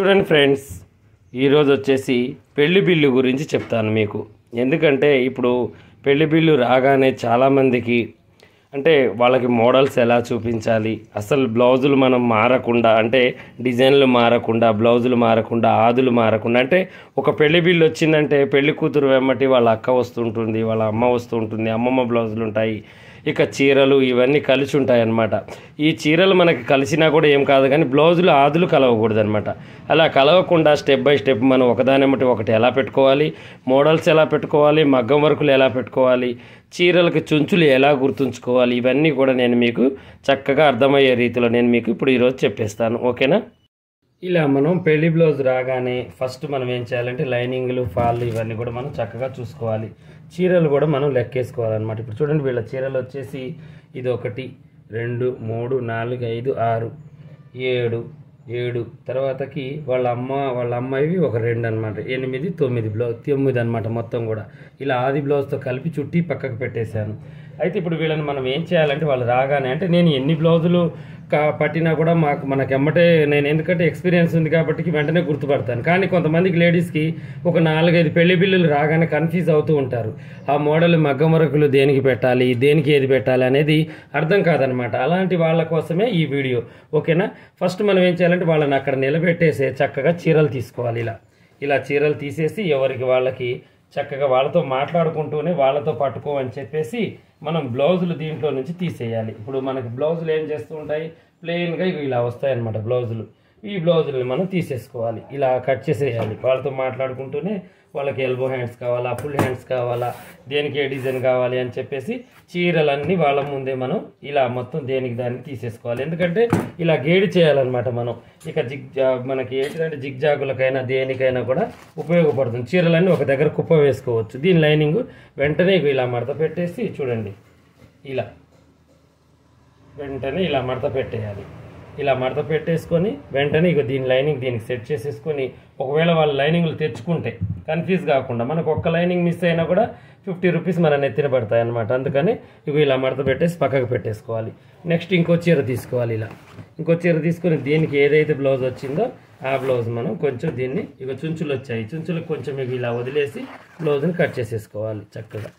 చూడండి ఫ్రెండ్స్ ఈరోజు వచ్చేసి పెళ్లి బిల్లు గురించి చెప్తాను మీకు ఎందుకంటే ఇప్పుడు పెళ్లి బిల్లు రాగానే చాలామందికి అంటే వాళ్ళకి మోడల్స్ ఎలా చూపించాలి అసలు బ్లౌజులు మనం మారకుండా అంటే డిజైన్లు మారకుండా బ్లౌజులు మారకుండా ఆదులు మారకుండా అంటే ఒక పెళ్లి బిల్లు వచ్చిందంటే పెళ్లి కూతురు వెమ్మటి వాళ్ళ అక్క వస్తుంటుంది వాళ్ళ అమ్మ వస్తుంటుంది అమ్మమ్మ బ్లౌజులు ఉంటాయి ఇక చీరలు ఇవన్నీ కలిసి ఉంటాయి అన్నమాట ఈ చీరలు మనకి కలిసినా కూడా ఏం కాదు కానీ బ్లౌజులు ఆదులు కలవకూడదు అనమాట అలా కలవకుండా స్టెప్ బై స్టెప్ మనం ఒకదానెమ్మటి ఒకటి ఎలా పెట్టుకోవాలి మోడల్స్ ఎలా పెట్టుకోవాలి మగ్గం వర్కులు ఎలా పెట్టుకోవాలి చీరలకు చుంచులు ఎలా గుర్తుంచుకోవాలి ఇవన్నీ కూడా నేను మీకు చక్కగా అర్థమయ్యే రీతిలో నేను మీకు ఇప్పుడు ఈరోజు చెప్పేస్తాను ఓకేనా ఇలా మనం పెళ్లి బ్లౌజ్ రాగానే ఫస్ట్ మనం ఏం చేయాలంటే లైనింగ్లు ఫాల్ ఇవన్నీ కూడా మనం చక్కగా చూసుకోవాలి చీరలు కూడా మనం లెక్కేసుకోవాలన్నమాట ఇప్పుడు చూడండి వీళ్ళ చీరలు వచ్చేసి ఇది ఒకటి రెండు మూడు నాలుగు ఐదు ఆరు ఏడు ఏడు తర్వాతకి వాళ్ళ అమ్మ వాళ్ళ అమ్మాయివి ఒక రెండు అనమాట ఎనిమిది తొమ్మిది బ్లౌజ్ తొమ్మిది అనమాట మొత్తం కూడా ఇలా ఆది బ్లౌజ్తో కలిపి చుట్టి పక్కకు పెట్టేశాను అయితే ఇప్పుడు వీళ్ళని మనం ఏం చేయాలంటే వాళ్ళు రాగానే అంటే నేను ఎన్ని బ్లౌజులు కా పట్టినా కూడా మాకు మనకి ఎమ్మటే నేను ఎందుకంటే ఎక్స్పీరియన్స్ ఉంది కాబట్టి వెంటనే గుర్తుపడతాను కానీ కొంతమందికి లేడీస్కి ఒక నాలుగైదు పెళ్లి బిల్లులు రాగానే కన్ఫ్యూజ్ అవుతూ ఉంటారు ఆ మోడల్ మగ్గం వరకులు దేనికి పెట్టాలి దేనికి ఏది పెట్టాలి అనేది అర్థం కాదనమాట అలాంటి వాళ్ళ కోసమే ఈ వీడియో ఓకేనా ఫస్ట్ మనం ఏం చేయాలంటే వాళ్ళని అక్కడ నిలబెట్టేసే చక్కగా చీరలు తీసుకోవాలి ఇలా ఇలా చీరలు తీసేసి ఎవరికి వాళ్ళకి చక్కగా వాళ్ళతో మాట్లాడుకుంటూనే వాళ్ళతో పట్టుకో అని చెప్పేసి మనం బ్లౌజులు దీంట్లో నుంచి తీసేయాలి ఇప్పుడు మనకి బ్లౌజులు ఏం చేస్తూ ఉంటాయి ప్లెయిన్గా ఇవి ఇలా వస్తాయి అన్నమాట బ్లౌజులు ఈ బ్లౌజుల్ని మనం తీసేసుకోవాలి ఇలా కట్ చేసేయాలి వాళ్ళతో మాట్లాడుకుంటూనే వాళ్ళకి ఎల్బో హ్యాండ్స్ కావాలా ఫుల్ హ్యాండ్స్ కావాలా దేనికి ఏ డిజైన్ కావాలి అని చెప్పేసి చీరలన్నీ వాళ్ళ ముందే మనం ఇలా మొత్తం దేనికి దానికి తీసేసుకోవాలి ఎందుకంటే ఇలా గేడి చేయాలన్నమాట మనం ఇక జిగ్ జా మనకి ఏంటంటే జిగ్ జాగులకైనా దేనికైనా కూడా ఉపయోగపడుతుంది చీరలన్నీ ఒక దగ్గర కుప్ప వేసుకోవచ్చు దీని లైనింగ్ వెంటనే ఇగో ఇలా మడత పెట్టేసి చూడండి ఇలా వెంటనే ఇలా మడత పెట్టేయాలి ఇలా మడత పెట్టేసుకొని వెంటనే ఇక దీని లైనింగ్ దీనికి సెట్ చేసేసుకొని ఒకవేళ వాళ్ళు లైనింగ్లు తెచ్చుకుంటే కన్ఫ్యూజ్ కాకుండా మనకు ఒక్క లైనింగ్ మిస్ అయినా కూడా ఫిఫ్టీ రూపీస్ మన నెత్తిన పడతాయి అనమాట అందుకని ఇక ఇలా మడత పెట్టేసి పక్కకు పెట్టేసుకోవాలి నెక్స్ట్ ఇంకో చీర తీసుకోవాలి ఇలా ఇంకో చీర తీసుకొని దీనికి ఏదైతే బ్లౌజ్ వచ్చిందో ఆ బ్లౌజ్ మనం కొంచెం దీన్ని ఇక చుంచులు వచ్చాయి చుంచులకు కొంచెం ఇక ఇలా వదిలేసి బ్లౌజ్ని కట్ చేసేసుకోవాలి చక్కగా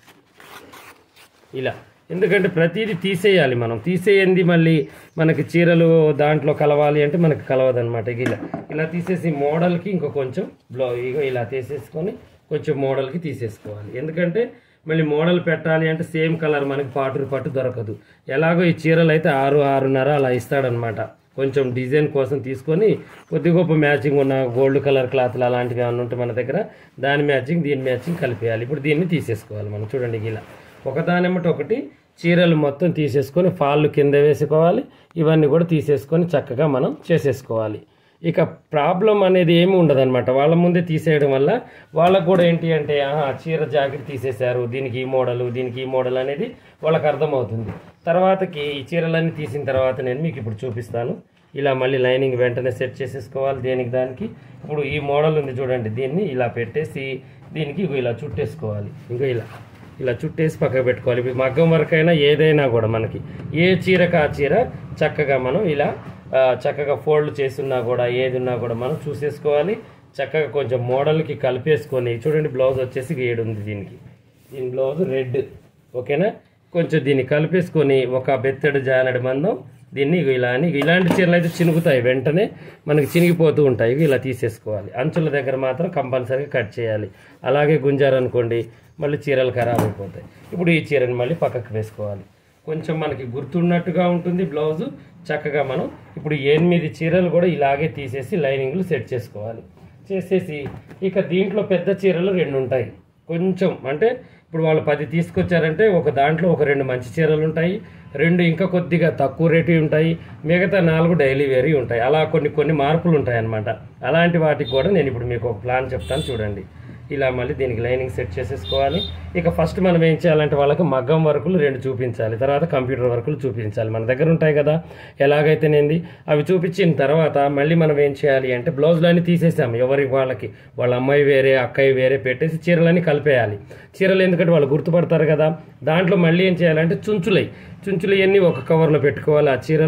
ఇలా ఎందుకంటే ప్రతిదీ తీసేయాలి మనం తీసేయంది మళ్ళీ మనకి చీరలు దాంట్లో కలవాలి అంటే మనకి కలవదనమాట ఇలా ఇలా తీసేసి మోడల్కి ఇంకో కొంచెం బ్లౌ ఇగో ఇలా తీసేసుకొని కొంచెం మోడల్కి తీసేసుకోవాలి ఎందుకంటే మళ్ళీ మోడల్ పెట్టాలి అంటే సేమ్ కలర్ మనకి పాటు పట్టు దొరకదు ఎలాగో ఈ చీరలు అయితే ఆరు ఆరున్నర అలా ఇస్తాడనమాట కొంచెం డిజైన్ కోసం తీసుకొని కొద్ది గొప్ప మ్యాచింగ్ ఉన్న గోల్డ్ కలర్ క్లాత్లు అలాంటివి ఏమైనా ఉంటే మన దగ్గర దాని మ్యాచింగ్ దీని మ్యాచింగ్ కలిపేయాలి ఇప్పుడు దీన్ని తీసేసుకోవాలి మనం చూడండి ఇలా ఒకదానెమ్మటి ఒకటి చీరలు మొత్తం తీసేసుకొని ఫాళ్ళు కింద వేసుకోవాలి ఇవన్నీ కూడా తీసేసుకొని చక్కగా మనం చేసేసుకోవాలి ఇక ప్రాబ్లం అనేది ఏమి ఉండదన్నమాట వాళ్ళ ముందే తీసేయడం వల్ల వాళ్ళకు కూడా ఏంటి అంటే ఆహా చీర జాకెట్ తీసేశారు దీనికి ఈ మోడల్ దీనికి ఈ మోడల్ అనేది వాళ్ళకి అర్థమవుతుంది తర్వాతకి ఈ చీరలన్నీ తీసిన తర్వాత నేను మీకు ఇప్పుడు చూపిస్తాను ఇలా మళ్ళీ లైనింగ్ వెంటనే సెట్ చేసేసుకోవాలి దేనికి దానికి ఇప్పుడు ఈ మోడల్ ఉంది చూడండి దీన్ని ఇలా పెట్టేసి దీనికి ఇగో ఇలా చుట్టేసుకోవాలి ఇంకో ఇలా ఇలా చుట్టేసి పక్కకు పెట్టుకోవాలి ఇప్పుడు మగ్గం వరకు అయినా ఏదైనా కూడా మనకి ఏ చీరకు ఆ చీర చక్కగా మనం ఇలా ఆ, చక్కగా ఫోల్డ్ చేస్తున్నా కూడా ఏది ఉన్నా కూడా మనం చూసేసుకోవాలి చక్కగా కొంచెం మోడల్కి కలిపేసుకొని చూడండి బ్లౌజ్ వచ్చేసి ఏడు ఉంది దీనికి దీని బ్లౌజ్ రెడ్ ఓకేనా కొంచెం దీన్ని కలిపేసుకొని ఒక బెత్తడు జానడి మందం దీన్ని ఇగో ఇలా అని ఇగో ఇలాంటి చీరలు అయితే చినుగుతాయి వెంటనే మనకి చినిగిపోతూ ఉంటాయి ఇగో ఇలా తీసేసుకోవాలి అంచుల దగ్గర మాత్రం కంపల్సరీగా కట్ చేయాలి అలాగే గుంజారనుకోండి మళ్ళీ చీరలు ఖరాబ్ అయిపోతాయి ఇప్పుడు ఈ చీరని మళ్ళీ పక్కకు వేసుకోవాలి కొంచెం మనకి గుర్తున్నట్టుగా ఉంటుంది బ్లౌజు చక్కగా మనం ఇప్పుడు ఎనిమిది చీరలు కూడా ఇలాగే తీసేసి లైనింగ్లు సెట్ చేసుకోవాలి చేసేసి ఇక దీంట్లో పెద్ద చీరలు రెండు ఉంటాయి కొంచెం అంటే ఇప్పుడు వాళ్ళు పది తీసుకొచ్చారంటే ఒక దాంట్లో ఒక రెండు మంచి చీరలు ఉంటాయి రెండు ఇంకా కొద్దిగా తక్కువ రేటు ఉంటాయి మిగతా నాలుగు డైలీ వేరీ ఉంటాయి అలా కొన్ని కొన్ని మార్పులు ఉంటాయి అన్నమాట అలాంటి వాటికి కూడా నేను ఇప్పుడు మీకు ఒక ప్లాన్ చెప్తాను చూడండి ఇలా మళ్ళీ దీనికి లైనింగ్ సెట్ చేసేసుకోవాలి ఇక ఫస్ట్ మనం ఏం చేయాలంటే వాళ్ళకి మగ్గం వర్కులు రెండు చూపించాలి తర్వాత కంప్యూటర్ వర్కులు చూపించాలి మన దగ్గర ఉంటాయి కదా ఎలాగైతేనేంది అవి చూపించిన తర్వాత మళ్ళీ మనం ఏం చేయాలి అంటే బ్లౌజులన్నీ తీసేసాము ఎవరికి వాళ్ళకి వాళ్ళ అమ్మాయి వేరే అక్కయ్య వేరే పెట్టేసి చీరలన్నీ కలిపేయాలి చీరలు ఎందుకంటే వాళ్ళు గుర్తుపడతారు కదా దాంట్లో మళ్ళీ ఏం చేయాలంటే చుంచులై చుంచులు ఇవన్నీ ఒక కవర్లో పెట్టుకోవాలి ఆ చీరలు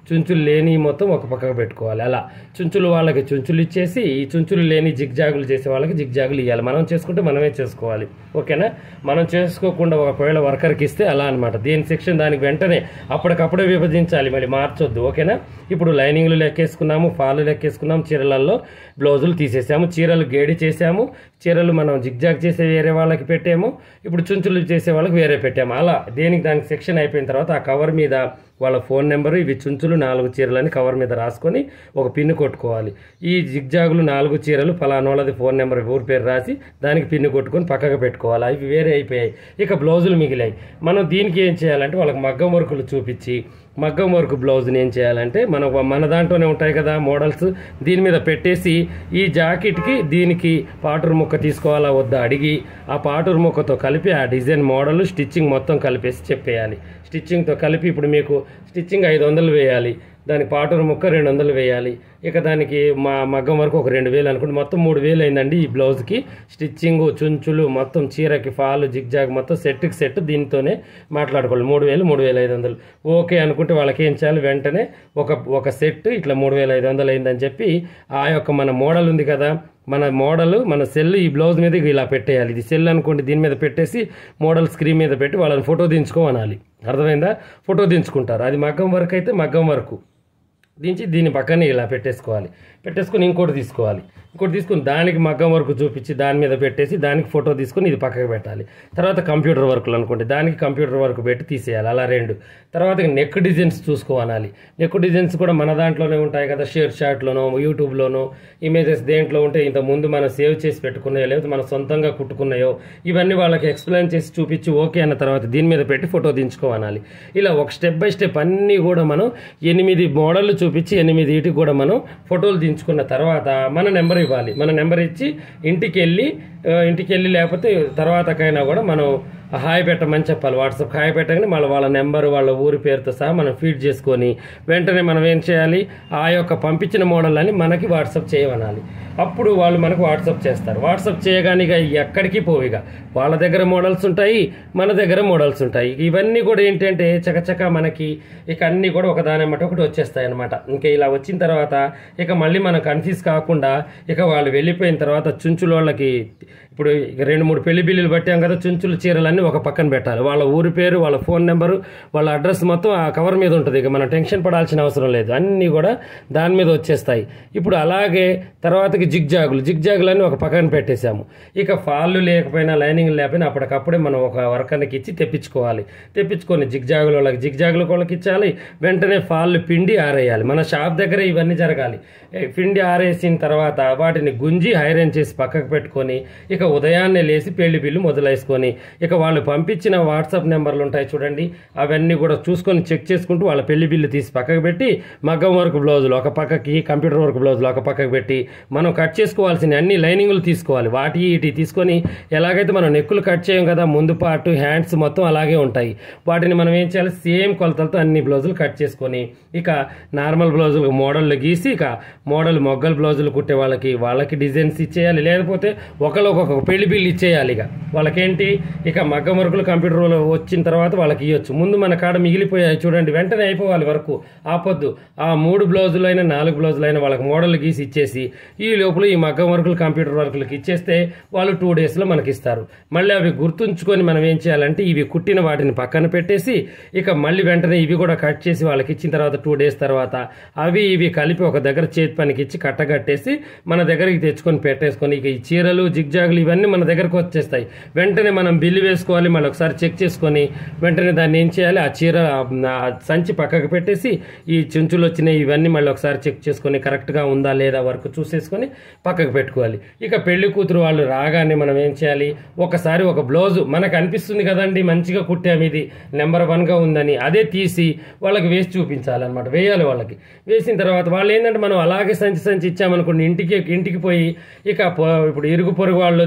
చుంచులు లేని మొత్తం ఒక పక్కకు పెట్టుకోవాలి అలా చుంచులు వాళ్ళకి చుంచులు ఇచ్చేసి ఈ చుంచులు లేని జిగ్జాగులు చేసే వాళ్ళకి జిగ్జాగులు ఇవ్వాలి మనం చేసుకుంటే మనమే చేసుకోవాలి ఓకేనా మనం చేసుకోకుండా ఒకవేళ వర్కర్కి ఇస్తే అలా అనమాట దీని సెక్షన్ దానికి వెంటనే అప్పటికప్పుడే విభజించాలి మళ్ళీ మార్చొద్దు ఓకేనా ఇప్పుడు లైనింగ్లు లెక్కేసుకున్నాము ఫాలు లెక్కేసుకున్నాము చీరలలో బ్లౌజులు తీసేసాము చీరలు గేడి చేసాము చీరలు మనం జిగ్జాగ్ చేసే వేరే వాళ్ళకి పెట్టాము ఇప్పుడు చుంచులు చేసే వాళ్ళకి వేరే పెట్టాము అలా దేనికి దానికి సెక్షన్ అయిపోయిన తర్వాత ఆ కవర్ మీద వాళ్ళ ఫోన్ నెంబరు ఇవి చుంచులు నాలుగు చీరలని కవర్ మీద రాసుకొని ఒక పిన్ను కొట్టుకోవాలి ఈ జిగ్జాగులు నాలుగు చీరలు ఫలానోళ్ళది ఫోన్ నెంబర్ ఊరి పేరు రాసి దానికి పిన్ను కొట్టుకొని పక్కకు పెట్టుకోవాలి అవి వేరే అయిపోయాయి ఇక బ్లౌజులు మిగిలాయి మనం దీనికి ఏం చేయాలంటే వాళ్ళకి మగ్గం వర్కులు చూపించి మగ్గం వర్క్ బ్లౌజ్ని ఏం చేయాలంటే మన మన దాంట్లోనే ఉంటాయి కదా మోడల్స్ దీని మీద పెట్టేసి ఈ జాకెట్కి దీనికి పాటూరు ముక్క తీసుకోవాలా వద్దా అడిగి ఆ పాటూరు ముక్కతో కలిపి ఆ డిజైన్ మోడల్ స్టిచ్చింగ్ మొత్తం కలిపేసి చెప్పేయాలి స్టిచ్చింగ్తో కలిపి ఇప్పుడు మీకు స్టిచ్చింగ్ ఐదు వందలు వేయాలి దానికి పాటూరు ముక్క రెండు వందలు వేయాలి ఇక దానికి మా మగ్గం వరకు ఒక రెండు వేలు అనుకుంటే మొత్తం మూడు వేలు అయిందండి ఈ బ్లౌజ్కి స్టిచ్చింగ్ చుంచులు మొత్తం చీరకి ఫాలు జిగ్జాగ్ మొత్తం సెట్కి సెట్ దీంతోనే మాట్లాడుకోవాలి మూడు వేలు మూడు వేల ఐదు వందలు ఓకే అనుకుంటే వాళ్ళకి ఏం చేయాలి వెంటనే ఒక ఒక సెట్ ఇట్లా మూడు వేల ఐదు వందలు అయిందని చెప్పి ఆ యొక్క మన మోడల్ ఉంది కదా మన మోడల్ మన సెల్ ఈ బ్లౌజ్ మీద ఇలా పెట్టేయాలి ఇది సెల్ అనుకోండి దీని మీద పెట్టేసి మోడల్ స్క్రీన్ మీద పెట్టి వాళ్ళని ఫోటో దించుకోమనాలి అర్థమైందా ఫోటో దించుకుంటారు అది మగ్గం వర్క్ అయితే మగ్గం వరకు దించి దీని పక్కనే ఇలా పెట్టేసుకోవాలి పెట్టేసుకొని ఇంకోటి తీసుకోవాలి ఇంకోటి తీసుకుని దానికి మగ్గం వర్క్ చూపించి దాని మీద పెట్టేసి దానికి ఫోటో తీసుకొని ఇది పక్కకు పెట్టాలి తర్వాత కంప్యూటర్ వర్క్లు అనుకోండి దానికి కంప్యూటర్ వర్క్ పెట్టి తీసేయాలి అలా రెండు తర్వాత నెక్ డిజైన్స్ చూసుకోవాలి నెక్ డిజైన్స్ కూడా మన దాంట్లోనే ఉంటాయి కదా షేర్ షాట్లోనో యూట్యూబ్లోనో ఇమేజెస్ దేంట్లో ఉంటే ఇంత ముందు మనం సేవ్ చేసి పెట్టుకున్నాయో లేకపోతే మనం సొంతంగా కుట్టుకున్నాయో ఇవన్నీ వాళ్ళకి ఎక్స్ప్లెయిన్ చేసి చూపించి ఓకే అన్న తర్వాత దీని మీద పెట్టి ఫోటో దించుకోవాలి ఇలా ఒక స్టెప్ బై స్టెప్ అన్నీ కూడా మనం ఎనిమిది మోడళ్ళు చూపించి ఎనిమిది వీటికి కూడా మనం ఫోటోలు దించుకున్న తర్వాత మన నెంబర్ ఇవ్వాలి మన నెంబర్ ఇచ్చి ఇంటికి వెళ్ళి ఆ, ఇంటికి వెళ్ళి లేకపోతే తర్వాతకైనా కూడా మనం హాయ్ పెట్టమని చెప్పాలి వాట్సాప్ హాయ్ పెట్టగానే మళ్ళీ వాళ్ళ నెంబర్ వాళ్ళ ఊరి పేరుతో సహా మనం ఫీడ్ చేసుకొని వెంటనే మనం ఏం చేయాలి ఆ యొక్క పంపించిన మోడల్ అని మనకి వాట్సాప్ చేయమనాలి అప్పుడు వాళ్ళు మనకు వాట్సాప్ చేస్తారు వాట్సాప్ చేయగానే ఇక ఎక్కడికి పోవు ఇక వాళ్ళ దగ్గర మోడల్స్ ఉంటాయి మన దగ్గర మోడల్స్ ఉంటాయి ఇక ఇవన్నీ కూడా ఏంటంటే చకచక మనకి ఇక అన్నీ కూడా ఒకదానమాట ఒకటి వచ్చేస్తాయి అనమాట ఇంకా ఇలా వచ్చిన తర్వాత ఇక మళ్ళీ మనం కన్ఫ్యూజ్ కాకుండా ఇక వాళ్ళు వెళ్ళిపోయిన తర్వాత చుంచుల వాళ్ళకి ఇప్పుడు ఇక రెండు మూడు పెళ్లి బిల్లులు పట్టాం కదా చుంచులు చీరలన్నీ ఒక పక్కన పెట్టాలి వాళ్ళ ఊరి పేరు వాళ్ళ ఫోన్ నెంబరు వాళ్ళ అడ్రస్ మొత్తం ఆ కవర్ మీద ఉంటుంది ఇక మనం టెన్షన్ పడాల్సిన అవసరం లేదు అన్నీ కూడా దాని మీద వచ్చేస్తాయి ఇప్పుడు అలాగే తర్వాతకి జిగ్జాగులు జిగ్జాగులన్నీ ఒక పక్కన పెట్టేశాము ఇక ఫాళ్ళు లేకపోయినా లైనింగ్ లేకపోయినా అప్పటికప్పుడే మనం ఒక వర్కర్కి ఇచ్చి తెప్పించుకోవాలి తెప్పించుకొని జిగ్జాగుల వాళ్ళకి జిగ్జాగుల వాళ్ళకి ఇచ్చాలి వెంటనే ఫాళ్ళు పిండి ఆరేయాలి మన షాప్ దగ్గర ఇవన్నీ జరగాలి ఏ, పిండి ఆరేసిన తర్వాత వాటిని గుంజి ఐరన్ చేసి పక్కకు పెట్టుకొని ఇక ఉదయాన్నే లేచి పెళ్లి బిల్లు మొదలేసుకొని ఇక వాళ్ళు పంపించిన వాట్సాప్ నెంబర్లు ఉంటాయి చూడండి అవన్నీ కూడా చూసుకొని చెక్ చేసుకుంటూ వాళ్ళ పెళ్లి బిల్లు తీసి పక్కకు పెట్టి మగ్గం వర్క్ బ్లౌజులు ఒక పక్కకి కంప్యూటర్ వర్క్ బ్లౌజులు ఒక పక్కకు పెట్టి మనం కట్ చేసుకోవాల్సిన అన్ని లైనింగ్లు తీసుకోవాలి వాటి ఇటు తీసుకొని ఎలాగైతే మనం నెక్కులు కట్ చేయం కదా ముందు పార్ట్ హ్యాండ్స్ మొత్తం అలాగే ఉంటాయి వాటిని మనం ఏం చేయాలి సేమ్ కొలతలతో అన్ని బ్లౌజులు కట్ చేసుకొని ఇక నార్మల్ బ్లౌజులు మోడళ్ళు గీసి ఇక మోడల్ మొగ్గల బ్లౌజులు కుట్టే వాళ్ళకి వాళ్ళకి డిజైన్స్ ఇచ్చేయాలి లేకపోతే ఒకళ్ళు ఒక్కొక్క పెళ్లి బిల్లు ఇచ్చేయాలి ఇక వాళ్ళకేంటి ఇక మగ్గం వర్కులు కంప్యూటర్ వచ్చిన తర్వాత వాళ్ళకి ఇవ్వచ్చు ముందు మన కాడ మిగిలిపోయాయి చూడండి వెంటనే అయిపోవాలి వరకు ఆపొద్దు ఆ మూడు బ్లౌజులు అయినా నాలుగు బ్లౌజులు అయినా వాళ్ళకి మోడల్ గీసి ఇచ్చేసి ఈ లోపల ఈ మగ్గం వర్కులు కంప్యూటర్ వర్కులకి ఇచ్చేస్తే వాళ్ళు టూ డేస్లో మనకి ఇస్తారు మళ్ళీ అవి గుర్తుంచుకొని మనం ఏం చేయాలంటే ఇవి కుట్టిన వాటిని పక్కన పెట్టేసి ఇక మళ్ళీ వెంటనే ఇవి కూడా కట్ చేసి వాళ్ళకి ఇచ్చిన తర్వాత టూ డేస్ తర్వాత అవి ఇవి కలిపి ఒక దగ్గర చేతి పనికి ఇచ్చి కట్టగట్టేసి మన దగ్గరికి తెచ్చుకొని పెట్టేసుకొని ఇక ఈ చీరలు జిగ్జాగులు ఇవన్నీ మన దగ్గరకు వచ్చేస్తాయి వెంటనే మనం బిల్లు వేసుకోవాలి మళ్ళీ ఒకసారి చెక్ చేసుకొని వెంటనే దాన్ని ఏం చేయాలి ఆ చీర ఆ సంచి పక్కకు పెట్టేసి ఈ చుంచులు వచ్చినాయి ఇవన్నీ మళ్ళీ ఒకసారి చెక్ చేసుకొని కరెక్ట్గా ఉందా లేదా వరకు చూసేసుకొని పక్కకు పెట్టుకోవాలి ఇక పెళ్లి కూతురు వాళ్ళు రాగానే మనం ఏం చేయాలి ఒకసారి ఒక బ్లౌజు మనకు అనిపిస్తుంది కదండి మంచిగా కుట్టాము ఇది నెంబర్ వన్గా ఉందని అదే తీసి వాళ్ళకి వేసి చూపించాలన్నమాట వేయాలి వాళ్ళకి వేసిన తర్వాత వాళ్ళు ఏంటంటే మనం అలాగే సంచి సంచి ఇచ్చామనుకోండి ఇంటికి ఇంటికి పోయి ఇక పో- ఇప్పుడు ఇరుగు పొరుగు వాళ్ళు వచ్చి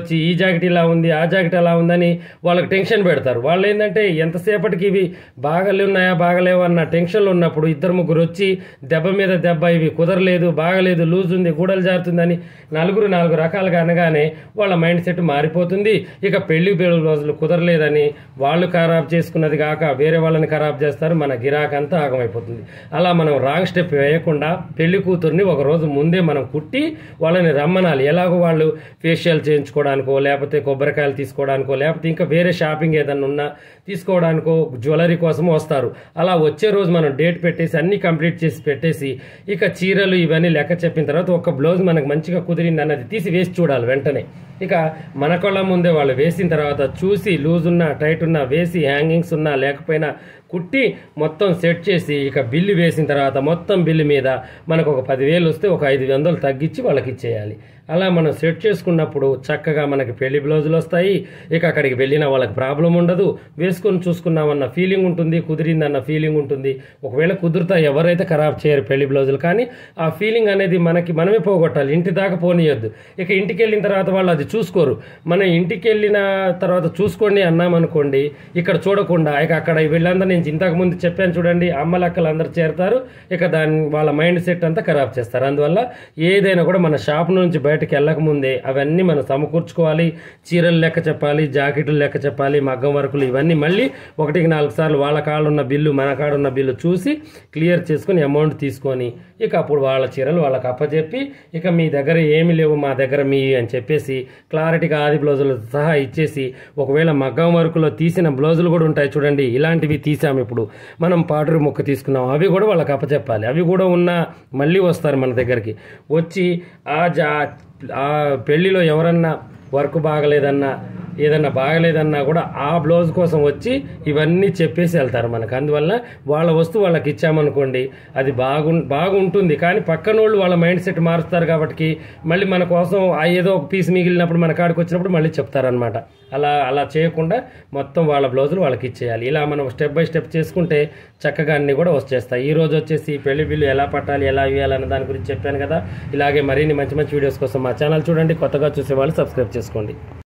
వచ్చి ఈ జాకెట్ ఇలా ఉంది ఆ జాకెట్ అలా ఉందని వాళ్ళకి టెన్షన్ పెడతారు వాళ్ళు ఏంటంటే ఎంతసేపటికి ఇవి బాగలేవున్నాయా బాగలేవు అన్న టెన్షన్లో ఉన్నప్పుడు ఇద్దరు ముగ్గురు వచ్చి దెబ్బ మీద దెబ్బ ఇవి కుదరలేదు బాగలేదు లూజ్ ఉంది గూడలు జారుతుందని నలుగురు నాలుగు రకాలుగా అనగానే వాళ్ళ మైండ్ సెట్ మారిపోతుంది ఇక పెళ్లి రోజులు కుదరలేదని వాళ్ళు ఖరాబ్ చేసుకున్నది కాక వేరే వాళ్ళని ఖరాబ్ చేస్తారు మన గిరాక్ అంతా ఆగమైపోతుంది అలా మనం రాంగ్ స్టెప్ వేయకుండా పెళ్లి కూతుర్ని ఒక రోజు ముందే మనం కుట్టి వాళ్ళని రమ్మనాలి ఎలాగో వాళ్ళు ఫేషియల్ చేయించుకోవడానికో లేకపోతే కొబ్బరికాయలు తీసుకోవడానికో లేకపోతే ఇంకా వేరే షాపింగ్ ఏదైనా ఉన్నా తీసుకోవడానికో జ్యువెలరీ కోసం వస్తారు అలా వచ్చే రోజు మనం డేట్ పెట్టేసి అన్ని కంప్లీట్ చేసి పెట్టేసి ఇక చీరలు ఇవన్నీ లెక్క చెప్పిన తర్వాత ఒక బ్లౌజ్ మనకు మంచిగా కుదిరింది అన్నది తీసి వేసి చూడాలి వెంటనే ఇక మన కళ్ళ ముందే వాళ్ళు వేసిన తర్వాత చూసి లూజ్ ఉన్నా టైట్ ఉన్నా వేసి హ్యాంగింగ్స్ ఉన్నా లేకపోయినా కుట్టి మొత్తం సెట్ చేసి ఇక బిల్లు వేసిన తర్వాత మొత్తం బిల్లు మీద మనకు ఒక పదివేలు వస్తే ఒక ఐదు వందలు తగ్గించి వాళ్ళకి ఇచ్చేయాలి అలా మనం సెట్ చేసుకున్నప్పుడు చక్కగా మనకి పెళ్లి బ్లౌజులు వస్తాయి ఇక అక్కడికి వెళ్ళిన వాళ్ళకి ప్రాబ్లం ఉండదు వేసుకొని చూసుకున్నామన్న ఫీలింగ్ ఉంటుంది కుదిరిందన్న ఫీలింగ్ ఉంటుంది ఒకవేళ కుదురుతా ఎవరైతే ఖరాబ్ చేయరు పెళ్లి బ్లౌజులు కానీ ఆ ఫీలింగ్ అనేది మనకి మనమే పోగొట్టాలి ఇంటి దాకా పోనీయొద్దు ఇక ఇంటికి వెళ్ళిన తర్వాత వాళ్ళు అది చూసుకోరు మనం ఇంటికి వెళ్ళిన తర్వాత చూసుకోండి అన్నామనుకోండి ఇక్కడ చూడకుండా ఇక అక్కడ వీళ్ళందరూ నేను ఇంతకు ముందు చెప్పాను చూడండి అమ్మలక్కలు అందరు చేరతారు ఇక దాని వాళ్ళ మైండ్ సెట్ అంతా ఖరాబ్ చేస్తారు అందువల్ల ఏదైనా కూడా మన షాప్ నుంచి బయటకు వెళ్ళక ముందే అవన్నీ మనం సమకూర్చుకోవాలి చీరలు లెక్క చెప్పాలి జాకెట్లు లెక్క చెప్పాలి మగ్గం వర్కులు ఇవన్నీ మళ్ళీ ఒకటికి నాలుగు సార్లు వాళ్ళ కాడున్న బిల్లు మన కాడున్న బిల్లు చూసి క్లియర్ చేసుకొని అమౌంట్ తీసుకొని ఇక అప్పుడు వాళ్ళ చీరలు వాళ్ళకి అప్పచెప్పి ఇక మీ దగ్గర ఏమి లేవు మా దగ్గర మీ అని చెప్పేసి క్లారిటీగా ఆది బ్లౌజులు సహా ఇచ్చేసి ఒకవేళ మగ్గం వర్కులో తీసిన బ్లౌజులు కూడా ఉంటాయి చూడండి ఇలాంటివి తీసాం ఇప్పుడు మనం పాటరు ముక్క తీసుకున్నాం అవి కూడా వాళ్ళకి అప్పచెప్పాలి అవి కూడా ఉన్న మళ్ళీ వస్తారు మన దగ్గరికి వచ్చి ఆ జా ఆ పెళ్లిలో ఎవరన్నా వర్క్ బాగలేదన్నా ఏదన్నా బాగలేదన్నా కూడా ఆ బ్లౌజ్ కోసం వచ్చి ఇవన్నీ చెప్పేసి వెళ్తారు మనకు అందువల్ల వాళ్ళ వస్తువు వాళ్ళకి ఇచ్చామనుకోండి అది బాగు బాగుంటుంది కానీ పక్కనోళ్ళు వాళ్ళ మైండ్ సెట్ మారుస్తారు కాబట్టి మళ్ళీ మన కోసం ఆ ఏదో ఒక పీస్ మిగిలినప్పుడు మన కాడికి వచ్చినప్పుడు మళ్ళీ చెప్తారనమాట అలా అలా చేయకుండా మొత్తం వాళ్ళ బ్లౌజులు వాళ్ళకి ఇచ్చేయాలి ఇలా మనం స్టెప్ బై స్టెప్ చేసుకుంటే చక్కగా అన్ని కూడా వచ్చేస్తాయి ఈ రోజు వచ్చేసి పెళ్లి బిల్లు ఎలా పట్టాలి ఎలా ఇవ్వాలన్న దాని గురించి చెప్పాను కదా ఇలాగే మరిన్ని మంచి మంచి వీడియోస్ కోసం మా ఛానల్ చూడండి కొత్తగా చూసే వాళ్ళు సబ్స్క్రైబ్ చేసుకోండి